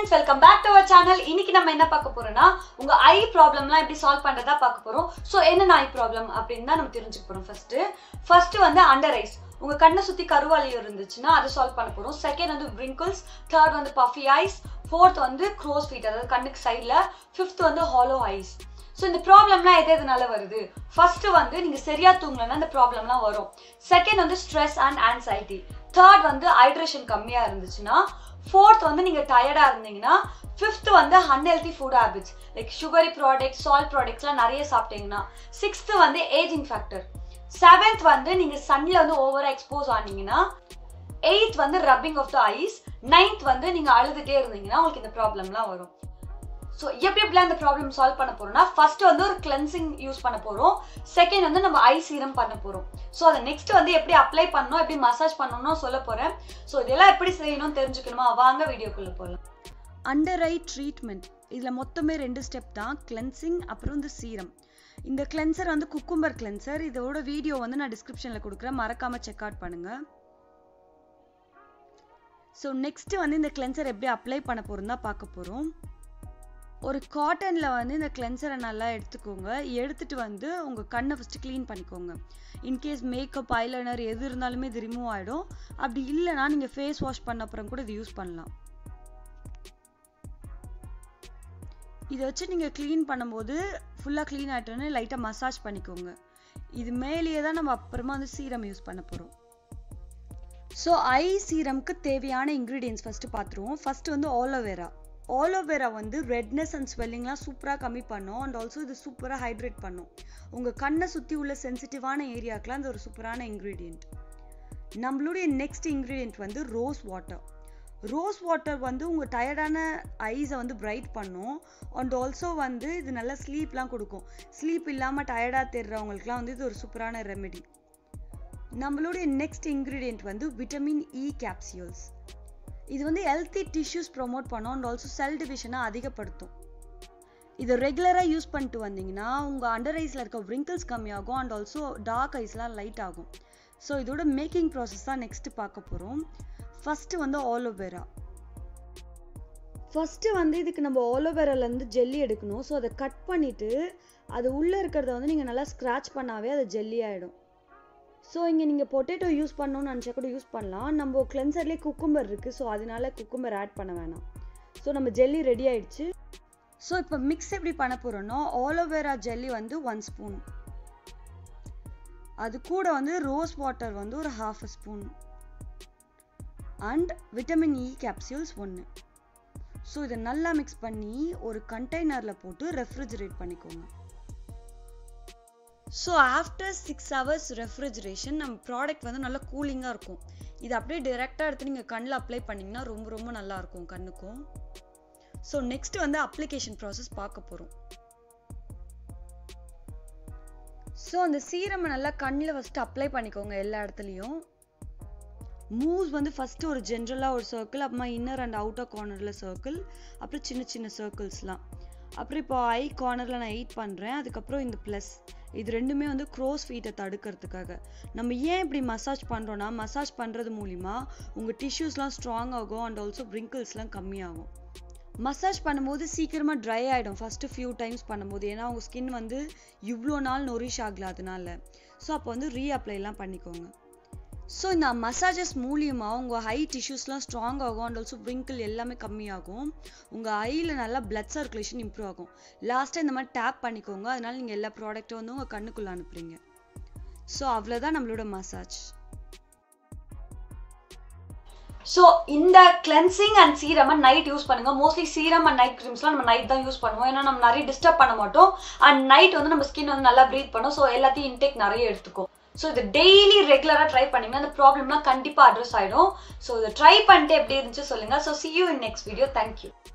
friends welcome back to our channel இன்னைக்கு நம்ம என்ன பார்க்க போறோம்னா உங்க ஐ ப்ராப்ளம்லாம் எப்படி சால்வ் பண்றதா பார்க்க போறோம் ஸோ என்னென்ன ஐ ப்ராப்ளம் அப்படின்னு தான் நம்ம தெரிஞ்சுக்க போறோம் ஃபர்ஸ்ட் ஃபர்ஸ்ட் வந்து அண்டர் ஐஸ் உங்க கண்ணை சுத்தி கருவாலி இருந்துச்சுன்னா அதை சால்வ் பண்ண போறோம் செகண்ட் வந்து wrinkles தேர்ட் வந்து பஃபி ஐஸ் ஃபோர்த் வந்து க்ரோஸ் ஃபீட் அதாவது கண்ணுக்கு சைடில் ஃபிஃப்த் வந்து ஹாலோ ஐஸ் ஸோ இந்த ப்ராப்ளம்லாம் எது எதனால வருது ஃபர்ஸ்ட் வந்து நீங்க சரியா தூங்கலன்னா இந்த ப்ராப்ளம்லாம் வரும் செகண்ட் வந்து ஸ்ட்ரெஸ் அண்ட் ஆன்சைட்டி தேர்ட் வந்து ஹைட்ரேஷன் கம்மியா இருந்துச்சுன்னா ஃபோர்த் வந்து நீங்க டயர்டா இருந்தீங்கன்னா ஃபிஃப்த் வந்து unhealthy food habits like sugary products salt ப்ராடக்ட்ஸ்லாம் நிறைய சாப்பிட்டீங்கன்னா சிக்ஸ்த் வந்து ஏஜிங் ஃபேக்டர் செவன்த் வந்து நீங்க சன்ல வந்து ஓவரா எக்ஸ்போஸ் ஆனீங்கன்னா எயித் வந்து rubbing of the eyes ninth வந்து நீங்க அழுதுட்டே இருந்தீங்கன்னா உங்களுக்கு இந்த ப்ராப்ளம்லாம் வரும் ஸோ எப்படி எப்படிலாம் இந்த ப்ராப்ளம் சால்வ் பண்ண போறோம்னா ஃபர்ஸ்ட் வந்து ஒரு கிளென்சிங் யூஸ் பண்ண போறோம் செகண்ட் வந்து நம்ம ஐ சீரம் பண்ண போறோம் ஸோ அதை நெக்ஸ்ட் வந்து எப்படி அப்ளை பண்ணணும் எப்படி மசாஜ் பண்ணணும்னு சொல்ல போறேன் ஸோ இதெல்லாம் எப்படி செய்யணும்னு தெரிஞ்சுக்கணுமா வாங்க வீடியோக்குள்ள போகலாம் அண்டர் ஐ ட்ரீட்மெண்ட் இதில் மொத்தமே ரெண்டு ஸ்டெப் தான் கிளென்சிங் அப்புறம் வந்து சீரம் இந்த கிளென்சர் வந்து குக்கும்பர் கிளென்சர் இதோட வீடியோ வந்து நான் டிஸ்கிரிப்ஷனில் கொடுக்குறேன் மறக்காம செக் அவுட் பண்ணுங்க ஸோ நெக்ஸ்ட் வந்து இந்த கிளென்சர் எப்படி அப்ளை பண்ண போறோம் தான் பார்க்க போகிறோம் ஒரு காட்டனில் வந்து இந்த கிளென்சரை நல்லா எடுத்துக்கோங்க எடுத்துட்டு வந்து உங்கள் கண்ணை ஃபஸ்ட்டு க்ளீன் பண்ணிக்கோங்க இன்கேஸ் மேக்கப் ஐலைனர் எது இருந்தாலுமே இது ரிமூவ் ஆகிடும் அப்படி இல்லைனா நீங்கள் ஃபேஸ் வாஷ் பண்ண அப்புறம் கூட இது யூஸ் பண்ணலாம் இதை வச்சு நீங்கள் க்ளீன் பண்ணும்போது ஃபுல்லாக க்ளீன் ஆகிட்டோன்னே லைட்டாக மசாஜ் பண்ணிக்கோங்க இது மேலேயே தான் நம்ம அப்புறமா வந்து சீரம் யூஸ் பண்ண போகிறோம் ஸோ ஐ சீரம்க்கு தேவையான இன்க்ரீடியன்ஸ் ஃபஸ்ட்டு பார்த்துருவோம் ஃபஸ்ட்டு வந்து ஆலோவேரா ஆலோவேரா வந்து ரெட்னஸ் அண்ட் ஸ்வெல்லிங்லாம் சூப்பராக கம்மி பண்ணும் அண்ட் ஆல்சோ இது சூப்பராக ஹைட்ரேட் பண்ணும் உங்கள் கண்ணை சுற்றி உள்ள சென்சிட்டிவான ஏரியாக்கெலாம் இது ஒரு சூப்பரான இன்க்ரீடியன்ட் நம்மளுடைய நெக்ஸ்ட் இன்க்ரீடியன்ட் வந்து ரோஸ் வாட்டர் ரோஸ் வாட்டர் வந்து உங்கள் டயர்டான ஐஸை வந்து பிரைட் பண்ணும் அண்ட் ஆல்சோ வந்து இது நல்லா ஸ்லீப்லாம் கொடுக்கும் ஸ்லீப் இல்லாமல் டயர்டாக தெரிறவங்களுக்குலாம் வந்து இது ஒரு சூப்பரான ரெமெடி நம்மளுடைய நெக்ஸ்ட் இன்க்ரீடியன்ட் வந்து விட்டமின் இ கேப்சியூல்ஸ் இது வந்து ஹெல்த்தி டிஷ்யூஸ் ப்ரொமோட் பண்ணும் அண்ட் ஆல்சோ செல் டிவிஷனை அதிகப்படுத்தும் இதை ரெகுலராக யூஸ் பண்ணிட்டு வந்தீங்கன்னா உங்கள் அண்டர் ஐஸில் இருக்க விரிங்கிள்ஸ் கம்மியாகும் அண்ட் ஆல்சோ டார்க் ஐஸ்லாம் லைட் ஆகும் ஸோ இதோட மேக்கிங் ப்ராசஸ் தான் நெக்ஸ்ட் பார்க்க போகிறோம் ஃபஸ்ட்டு வந்து ஆலோவேரா ஃபஸ்ட்டு வந்து இதுக்கு நம்ம ஆலோவேராலேருந்து ஜெல்லி எடுக்கணும் ஸோ அதை கட் பண்ணிவிட்டு அது உள்ளே இருக்கிறத வந்து நீங்கள் நல்லா ஸ்க்ராச் பண்ணாவே அது ஜெல்லி ஆகிடும் ஸோ இங்கே நீங்கள் பொட்டேட்டோ யூஸ் பண்ணணும்னு நினச்சா கூட யூஸ் பண்ணலாம் நம்ம கிளென்சர்லேயே குக்கும்பர் இருக்குது ஸோ அதனால குக்கும்பர் ஆட் பண்ண வேணாம் ஸோ நம்ம ஜெல்லி ரெடி ஆயிடுச்சு ஸோ இப்போ மிக்ஸ் எப்படி பண்ண போகிறோன்னா ஆலோவேரா ஜெல்லி வந்து ஒன் ஸ்பூன் அது கூட வந்து ரோஸ் வாட்டர் வந்து ஒரு half spoon and vitamin E capsules ஒன்று ஸோ இதை நல்லா மிக்ஸ் பண்ணி ஒரு கண்டெய்னரில் போட்டு ரெஃப்ரிஜரேட் பண்ணிக்கோங்க so after six hours refrigeration நம்ம ப்ராடக்ட் வந்து நல்லா கூலிங்காக இருக்கும் இது அப்படியே டிரெக்டாக எடுத்து நீங்கள் கண்ணில் அப்ளை பண்ணிங்கன்னா ரொம்ப ரொம்ப நல்லா இருக்கும் கண்ணுக்கும் ஸோ நெக்ஸ்ட் வந்து அப்ளிகேஷன் ப்ராசஸ் பார்க்க போகிறோம் ஸோ அந்த சீரமை நல்லா கண்ணில் ஃபஸ்ட்டு அப்ளை பண்ணிக்கோங்க எல்லா இடத்துலையும் மூவ்ஸ் வந்து ஃபஸ்ட்டு ஒரு ஜென்ரலாக ஒரு சர்க்கிள் அப்புறமா இன்னர் அண்ட் அவுட்டர் கார்னரில் சர்க்கிள் அப்புறம் சின்ன சின்ன சர்க்கிள்ஸ்லாம் அப்புறம் இப்போ ஐ கார்னரில் நான் எயிட் பண்ணுறேன் அதுக்கப்புறம் இந்த ப்ளஸ் இது ரெண்டுமே வந்து க்ரோஸ் ஃபீட்டை தடுக்கிறதுக்காக நம்ம ஏன் இப்படி மசாஜ் பண்ணுறோன்னா மசாஜ் பண்ணுறது மூலிமா உங்கள் டிஷ்யூஸ்லாம் ஸ்ட்ராங் ஆகும் அண்ட் ஆல்சோ ப்ரிங்கிள்ஸ்லாம் கம்மியாகும் மசாஜ் பண்ணும்போது சீக்கிரமாக ட்ரை ஆகிடும் ஃபஸ்ட்டு ஃபியூ டைம்ஸ் பண்ணும்போது ஏன்னா உங்கள் ஸ்கின் வந்து இவ்வளோ நாள் நொரிஷ் ஆகல அதனால ஸோ அப்போ வந்து ரீ அப்ளைலாம் பண்ணிக்கோங்க ஸோ இந்த மசாஜஸ் மூலியமாக உங்கள் ஹை டிஷ்யூஸ்லாம் ஸ்ட்ராங் ஆகும் அண்ட் ஆல்சோ விங்கிள் எல்லாமே கம்மியாகும் உங்கள் ஐயில் நல்லா பிளட் சர்க்குலேஷன் இம்ப்ரூவ் ஆகும் லாஸ்ட்டாக இந்த மாதிரி டேப் பண்ணிக்கோங்க அதனால நீங்கள் எல்லா ப்ராடக்ட்டும் வந்து உங்கள் கண்ணுக்குள்ளே அனுப்புறீங்க ஸோ அவ்வளோதான் நம்மளோட மசாஜ் ஸோ இந்த cleansing and serum night use பண்ணுங்க மோஸ்ட்லி சீரம் அண்ட் நைட் க்ரீம்ஸ்லாம் நம்ம நைட் தான் யூஸ் பண்ணுவோம் ஏன்னா நம்ம நிறைய டிஸ்டர்ப் பண்ண மாட்டோம் அண்ட் நைட் வந்து நம்ம ஸ்கின் வந்து நல்லா ப்ரீத் பண்ணும் ஸோ எல்லாத்தையும் இன்டேக் நிறைய எடுத்துக்கும் ஸோ இது டெய்லி ரெகுலராக ட்ரை பண்ணிங்கன்னா அந்த ப்ராப்ளம்லாம் கண்டிப்பாக அட்ரஸ் ஆகிடும் ஸோ இதை ட்ரை பண்ணிட்டு எப்படி இருந்துச்சு சொல்லுங்கள் so see you in next video thank you